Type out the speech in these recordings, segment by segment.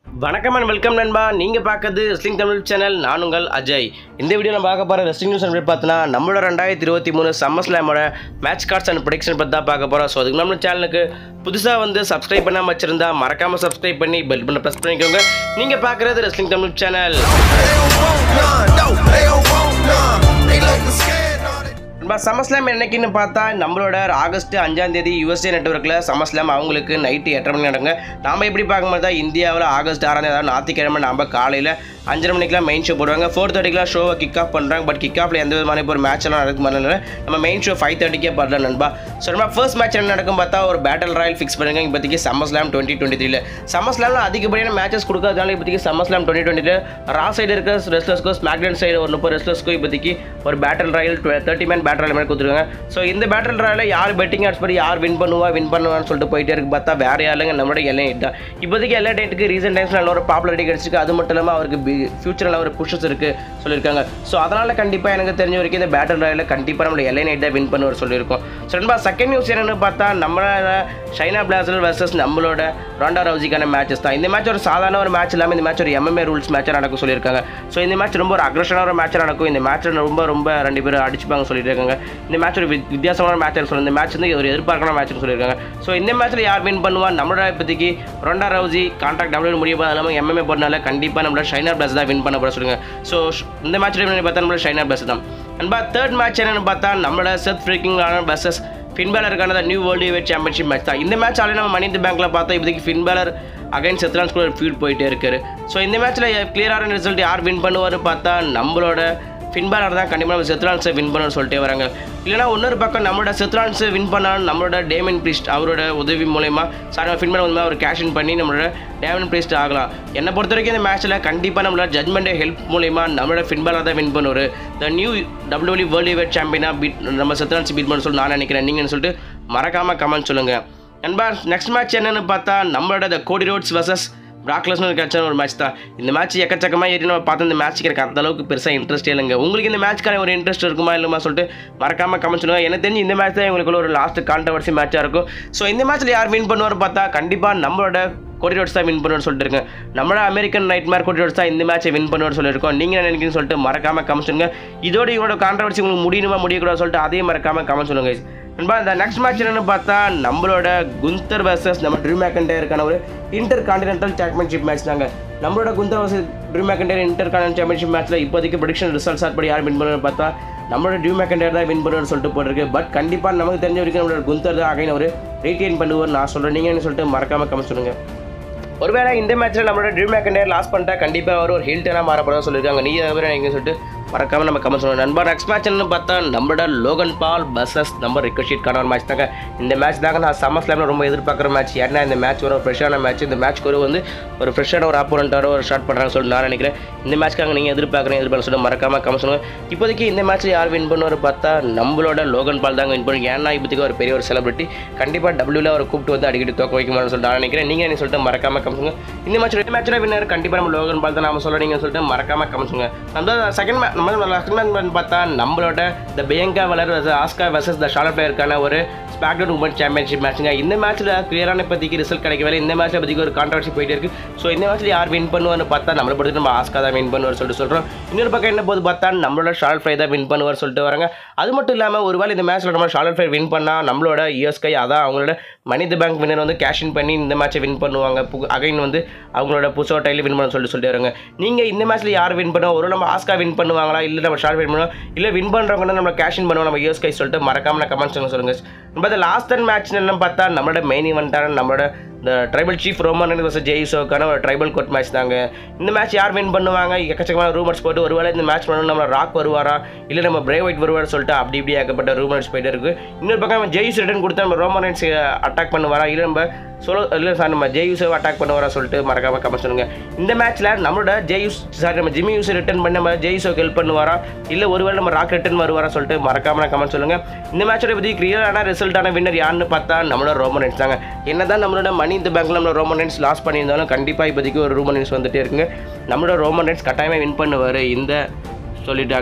வணக்கம் and welcome நண்பா நீங்கள் பார்க்குறது ரெஸ்லிங் தமிழ் சேனல் நான் உங்கள் அஜய் இந்த வீடியோ நம்ம பார்க்க போகிற ரெஸ்லிங் நியூஸ் எப்படி பார்த்தோன்னா நம்மளோட ரெண்டாயிரத்தி இருபத்தி மூணு சம்மர் ஸ்லாமோட மேட்ச் கார்ட்ஸ் அண்ட் ப்ரொடிக்ஷன் பற்றி தான் பார்க்க போகிறோம் ஸோ அதுக்கு நம்ம சேனலுக்கு புதுசாக வந்து சப்ஸ்கிரைப் பண்ணாமல் வச்சிருந்தா மறக்காமல் சப்ஸ்கிரைப் பண்ணி பெல் பண்ண ப்ரெஸ் பண்ணிக்கோங்க நீங்கள் பார்க்குறது wrestling Tamil channel They don't want none. No, they don't want none. They looking scared. No, they நம்ம சமஸ்லாம் என்னைக்குன்னு பார்த்தா நம்மளோட ஆகஸ்ட் அஞ்சாம் தேதி யூஎஸ்ஏ நெட்ஒர்க்கில் சமஸ்லாம் அவங்களுக்கு நைட்டு எட்டரை மணி நடக்குங்க நாம எப்படி பார்க்கும்போது தான் இந்தியாவில் ஆகஸ்ட் ஆறாம் தேதி அதாவது ஞாயிற்றுக்கிழமை நம்ம காலையில் அஞ்சரை மணிக்கெலாம் மெயின் ஷோ போடுவாங்க ஃபோர் தேர்ட்டிக்கெலாம் ஷோவை கிக் ஆஃப் பண்ணுறாங்க பட் கிக் ஆஃபில் எந்த விதமான இப்போ ஒரு மேட்ச் எல்லாம் நடக்க மாதிரில நம்ம மெயின் ஷோ ஃபைவ் தேர்ட்டிக்கே பண்ணலாம் நண்பா ஸோ நம்ம ஃபர்ஸ்ட் மேட்ச் என்ன நடக்கும் பார்த்தா ஒரு பேட்டல் ராயல் ஃபிக்ஸ் பண்ணுங்க இப்போதைக்கு சம்மஸ்லாம் டுவெண்ட்டி டுவெண்ட்டி த்ரீல சம்மஸ்லாமில் அதிகப்படியான மேட்சஸ் கொடுக்காதனால இப்போதைக்கு சம்மஸ்லாம் டுவெண்ட்டி டுவெண்ட்டில ரா சைடு இருக்க ரெஸ்லர்ஸ்க்கோ ஸ்மாக்டவுன் சைடு ஒரு முப்பது ரெஸ்லர்ஸ்க்கோ இப்போதைக்கு ஒரு battle royal thirty man battle royal மாதிரி கொடுத்துருக்காங்க ஸோ இந்த பேட்டல் ராயல யார் பெட்டிங் ஆட்ஸ் படி யார் வின் பண்ணுவா வின் பண்ணுவான்னு சொல்லிட்டு போயிட்டே இருக்கு பார்த்தா வேற யாருங்க நம்மளோட எல்லை தான் இப்போதைக்கு எல்லா டேட்டுக்கு ரீசெண்ட் டைம்ஸ் நல்ல ஒரு பாப்புலாரிட்டி கிடைச்சிருக்கு அது மட்டும் இல்லாமல் அவருக்கு ஃபியூச்சரில் ஒரு புஷஸ் இருக்கு சொல்லியிருக்காங்க ஸோ அதனால கண்டிப்பாக எனக்கு தெரிஞ்ச வரைக்கும் இந்த பேட்டல் ராயல கண்டிப்பாக நம்மளோட எல்லை நைட் தான் வின் பண்ணுவார் சொல்லியிருக்கோம் ஸோ நண்பா செகண்ட் நியூஸ் என்னன்னு பார்த்தா நம்மளோட சைனா பிளாசர் வர்சஸ் நம்மளோட ராண்டா ரவுசிக்கான மேட்சஸ் தான் இந்த மேட்ச் ஒரு சாதாரண ஒரு மேட்ச் இல்லாமல் இந்த மேட்ச் ஒரு எம்எம்ஏ ரூல்ஸ் மேட்சாக நடக்கும் சொல்லியிருக்காங்க ஸோ இந்த மேட்ச் ரொம்ப ஒரு அக்ரஷனான ஒரு மேட்சாக நடக்கும் இந்த மேட்ச்சில் ரொம்ப ரொம்ப ரெண்டு பேரும் அடிச்சுப்பாங்க சொல்லிட்டு இருக்காங்க இந்த மேட்ச் ஒரு வித்- வித்தியாசமான மேட்ச் சொல்லி இந்த மேட்ச் வந்து ஒரு எதிர்பார்க்கான மேட்ச்னு சொல்லியிருக்காங்க ஸோ இந்த மேட்ச்சில் யார் வின் பண்ணுவா நம்மளோட இப்போதைக்கு ரொண்டா ரவுசி கான்ட்ராக்ட் டபுள் முடிய போது இல்லாமல் எம்எம்ஏ போறதுனால கண்டிப்பாக நம்மளோட ஷைனா பிளஸ் தான் வின் பண்ண போகிற சொல்லுங்க ஸோ இந்த மேட்ச் பார்த்தா நம்மளோட ஷைனா பிளஸ் தான் அன்பா தேர்ட் மேட்ச் என்னன்னு பார்த்தா நம்மளோட செத் ஃப்ரீக்கிங் பஸ்ஸஸ் ஃபின்பேலருக்கான new world weight championship match தான் இந்த மேட்ச் ஆல்ரெடி நம்ம மணி இந்த பேங்க்கில் பார்த்தா இப்போதைக்கு ஃபின்பேலர் அகைன் செத்ரான்ஸ் கூட ஃபீட் போயிட்டே இருக்காரு ஸோ இந்த மேட்ச்சில் கிளியரான ரிசல்ட் யார் வின் பண்ணுவார் பார்த்தா நம்மளோட ஃபின்பேலர் தான் கண்டிப்பாக நம்ம செத்ரான்ஸை வின் பண்ணணும்னு சொல்லிட்டே வராங்க இல்லைனா இன்னொரு பக்கம் நம்மளோட செத்ரான்ஸை வின் பண்ணாலும் நம்மளோட டேமன் பிரிஸ்ட் அவரோட உதவி மூலயமா சாரி ஃபின்பேலர் வந்து அவர் கேஷ் இன் பண்ணி நம்மளோட டேமன் பிரிஸ்ட் ஆகலாம் என்னை பொறுத்த வரைக்கும் இந்த மேட்ச்சில் கண்டிப்பாக நம்மளோட ஜட்மெண்ட் ஹெல்ப் மூலயமா நம்மளோட ஃபின்பேலர் தான் வின் பண்ணுவார் the new W world weight சாம்பியனாக பீட் நம்ம செத்ரான்ஸ் பீட் பண்ண சொல்லி நான் நினைக்கிறேன் நீங்கன்னு சொல்லிட்டு மறக்காமல் கமெண்ட் சொல்லுங்கள் நண்பா நெக்ஸ்ட் மேட்ச் என்னன்னு பார்த்தா நம்மளோட த கோடி ரோட்ஸ் வர்சஸ் பிராக்லஸ்னு கிடைச்ச ஒரு மேட்ச் தான் இந்த மேட்ச் எக்கச்சக்கமாக ஏறி நம்ம பார்த்து இந்த மேட்ச்சுக்கு எனக்கு அந்த அளவுக்கு பெருசாக இன்ட்ரெஸ்ட் இல்லைங்க உங்களுக்கு இந்த மேட்ச்க்கான ஒரு இன்ட்ரெஸ்ட் இருக்குமா இல்லைமா சொல்லிட்டு மறக்காம கமெண்ட் சொல்லுங்க எனக்கு தெரிஞ்சு இந்த மேட்ச் தான் எங்களுக்குள்ள ஒரு லாஸ்ட் கான்ட்ரவர்சி மேட்சாக இருக்கும் ஸோ இந்த மேட்ச்சில் யார் வின் பண்ணுவார் பார்த்தா கண்டிப்பாக நம்மளோட கோடி ரோட்ஸ் தான் வின் பண்ணுவார்னு சொல்லிட்டு இருக்கேன் நம்மளோட அமெரிக்கன் நைட் மேர் கோடி ரோட்ஸ் தான் இந்த மேட்சை வின் பண்ணுவார் சொல்லியிருக்கோம் நீங்கள் என்ன நினைக்கிறீங்கன்னு சொல்லிட்டு மறக்காம கமெண்ட் சொல்லுங்க இதோட இவங்களோட கான்ட்ரவர்சி உங்களுக்கு முடியணுமா முடியக்கூடாது சொல்லிட்டு அதையும் மறக்காம கமெண்ட் சொல்லுங்க guys. நண்பா இந்த நெக்ஸ்ட் மேட்ச் என்னன்னு பார்த்தா நம்மளோட குந்தர் வர்சஸ் நம்ம ட்ரீம் மேக்கண்டேருக்கான ஒரு இன்டர் கான்டினென்டல் சாம்பியன்ஷிப் மேட்ச் தாங்க நம்மளோட Gunther versus Drew McIntyre intercontinental championship மேட்ச்சில் இப்போதைக்கு ப்ரொடிக்ஷன் ரிசல்ட்ஸ் ஆட்படி யார் வின் பண்ணுறது பார்த்தா நம்மளோட ட்ரீ மேக்கண்டேர் தான் வின் பண்ணுவார்னு சொல்லிட்டு போட்டிருக்கு பட் கண்டிப்பாக நமக்கு தெரிஞ்ச வரைக்கும் நம்மளோட குந்தர் தான் அகைன் ஒரு ரீட்டைன் பண்ணுவார் நான் சொல்கிறேன் நீங்கன்னு சொல்லிட்டு மறக்காம கமெண்ட் சொல்லுங்க ஒருவேளை இந்த மேட்ச்சில் நம்மளோட ட்ரீம் மேக்கண்டேர் லாஸ் பண்ணிட்டா கண்டிப்பாக அவர் ஒரு ஹில்டனாக மாறப்படும் சொல்லியிருக்காங்க நீ அதை எங்கே சொல்லிட்டு மறக்காம நம்ம கமெண்ட் சொல்லுவோம் நண்பா நெக்ஸ்ட் மேட்ச் என்னன்னு பார்த்தா நம்மளோட லோகன் பால் பஸ்ஸஸ் நம்ம ரிக்கர்ஷீட்கான ஒரு மேட்ச் தாங்க இந்த மேட்ச் தாங்க நான் சம்மர் ஸ்லாமில் ரொம்ப எதிர்பார்க்குற மேட்ச் ஏன்னா இந்த மேட்ச் ஒரு ஃப்ரெஷ்ஷான மேட்ச் இந்த மேட்ச்க்கு ஒரு வந்து ஒரு ஃப்ரெஷ்ஷான ஒரு ஆப்போனண்ட்டாரோ ஒரு ஸ்டார்ட் பண்ணுறாங்க சொல்லி நான் நினைக்கிறேன் இந்த மேட்ச்க்காக நீங்கள் எதிர்பார்க்குறேன் எதிர்பார்க்க சொல்லி மறக்காம கமெண்ட் சொல்லுங்கள் இப்போதைக்கு இந்த மேட்ச்சில் யார் வின் பண்ணுவார் பார்த்தா நம்மளோட லோகன் பால் தாங்க வின் பண்ணுங்க ஏன்னா இப்போதைக்கு ஒரு பெரிய ஒரு செலிபிரிட்டி கண்டிப்பாக டபிள்யூல அவர் கூப்பிட்டு வந்து அடிக்கடி தோக்க வைக்குமான்னு சொல்லிட்டு நான் நினைக்கிறேன் நீங்கள் என்ன சொல்லிட்டு மறக்காம கமெண்ட் சொல்லுங்க இந்த மேட்ச் ரெண்டு மேட்ச்சில் வின்னர் கண்டிப்பாக நம்ம லோகன் பால் தான் நாம சொல்ல நீங்கள் சொல்லிட்டு மறக்காம கமெண்ட் சொல்லுங்க நம்ம செகண்ட் மேட்ச் நம்ம செகண்ட் மேட்ச் பார்த்தா நம்மளோட the Bianca Belair Asuka versus the Charlotte பிளேயருக்கான ஒரு ஸ்பாக்டவுன் உமன் சாம்பியன்ஷிப் மேட்ச்சுங்க இந்த மேட்ச்சில் கிளியரான இப்போதைக்கு ரிசல்ட் கிடைக்கவே இந்த மேட்ச்சில் பற்றிக்கு ஒரு கான்ட்ரவர்சி போயிட்டே இருக்கு ஸோ இந்த மேட்ச்சில் யார் வின் பண்ணுவார்னு பார்த்தா நம்மளை பொறுத்து நம்ம ஆஸ்கா தான் வின் பண்ணுவார் சொல்லிட்டு சொல்கிறோம் இன்னொரு பக்கம் என்ன போது பார்த்தா நம்மளோட ஷார்ட் ஃப்ரை தான் வின் பண்ணுவார் சொல்லிட்டு வராங்க அது மட்டும் இல்லாமல் ஒருவேளை இந்த மேட்ச்சில் நம்ம ஷார்ட் ஃப்ரை வின் பண்ணால் நம்மளோட யூஎஸ்கை அதான் அவங்களோட மனித பேங்க் வின்னர் வந்து கேஷ் இன் பண்ணி இந்த மேட்சை வின் பண்ணுவாங்க அகைன் வந்து அவங்களோட புதுசாக டைலில் வின் பண்ண சொல்லிட்டு சொல்லிட்டு வராங்க நீங்கள் இந்த மேட்ச்சில் யார் வின் பண்ணுவோம் ஒரு நம்ம ஆஸ்கா வின் பண்ணுவாங்களா இல்லை நம்ம ஷார்ட் வின் பண்ணுவோம் இல்லை வின் பண்ணுறவங்க நம்ம கேஷ் இன் பண்ணுவோம் நம்ம யூஎஸ்கை சொல்லிட்டு மறக்காம நான் கமெண்ட்ஸ் சொல்லுங்கள் நம்ம இந்த லாஸ்ட் அண்ட் மேட்ச் என்னன்னு பார்த்தா நம்மளோட மெயின் இவெண்ட்டான நம்மளோட இந்த ட்ரைபல் சீஃப் ரோமன் வர்சஸ் ஜெய்சோக்கான ஒரு ட்ரைபல் கோட் மேட்ச் தாங்க இந்த மேட்ச் யார் வின் பண்ணுவாங்க எக்கச்சக்கமான ரூமர்ஸ் போட்டு ஒருவேளை இந்த மேட்ச் பண்ணணும் நம்ம ராக் வருவாரா இல்லை நம்ம பிரே ஒயிட் வருவார் சொல்லிட்டு அப்படி இப்படி ஏகப்பட்ட ரூமர்ஸ் போயிட்டு இருக்கு இன்னொரு பக்கம் நம்ம ஜெய்ஸ் ரிட்டன் கொடுத்து நம்ம ரோமன் அட்டாக் பண்ணுவாரா இல்லை நம்ம சோலோ இல்லை சார் நம்ம ஜே யூஸை அட்டாக் பண்ணுவாரா சொல்லிட்டு மறக்காம கமெண்ட் சொல்லுங்க இந்த மேட்ச்சில் நம்மளோட ஜே யூஸ் சாரி நம்ம ஜிம்மி யூஸ் ரிட்டர்ன் பண்ணி நம்ம ஜே யூஸோக்கு ஹெல்ப் பண்ணுவாரா இல்லை ஒருவேளை நம்ம ராக் ரிட்டர்ன் வருவாரா சொல்லிட்டு மறக்காம கமெண்ட் சொல்லுங்க இந்த மேட்சோட பற்றி கிளியரான ரிசல்ட்டான வின்னர் யாருன்னு பார்த்தா நம்மளோட ரோமனன்ஸ் தாங்க என்னதான் நம்மளோட மணி இந்த பேங்க்ல நம்ம ரோமனன்ஸ் லாஸ் பண்ணியிருந்தாலும் கண்டிப்பாக இப்போதைக்கு ஒரு ரோமனன்ஸ் வந்துட்டே இருக்குங்க நம்மளோட ரோமனன்ஸ் கட்டாயமாக வின் பண்ணுவார் இந்த சொல்லிட்டாங்க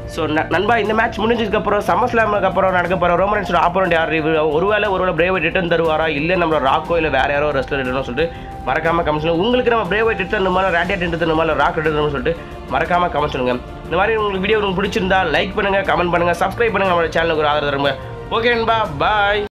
ஸோ நண்பா இந்த மேட்ச் முடிஞ்சதுக்கப்புறம் சம்மர் ஸ்லாமுக்கு அப்புறம் நடக்க போகிற ரோமன்ஸோட ஆப்போனண்ட் யார் இவர் ஒருவேளை ஒருவேளை பிரேவ் ரிட்டர்ன் தருவாரா இல்லை நம்மளோட ராக்கோ இல்லை வேறு யாரோ ரெஸ்லர் ரிட்டர்னு சொல்லிட்டு மறக்காம கமெண்ட் சொல்லுங்க உங்களுக்கு நம்ம பிரேவ் ரிட்டர்ன் தரணுமா ரேண்டியட் ரிட்டர்ன் தரணுமா இல்லை ராக் ரிட்டர்ன் சொல்லிட்டு மறக்காம கமெண்ட் சொல்லுங்க இந்த மாதிரி உங்களுக்கு வீடியோ உங்களுக்கு பிடிச்சிருந்தா லைக் பண்ணுங்க கமெண்ட் பண்ணுங்க சப்ஸ்கிரைப் பண்ணுங்க நம்மளோட சேனலுக்கு ஒரு ஆதரவு தருங்க ஓகே நண்பா பாய்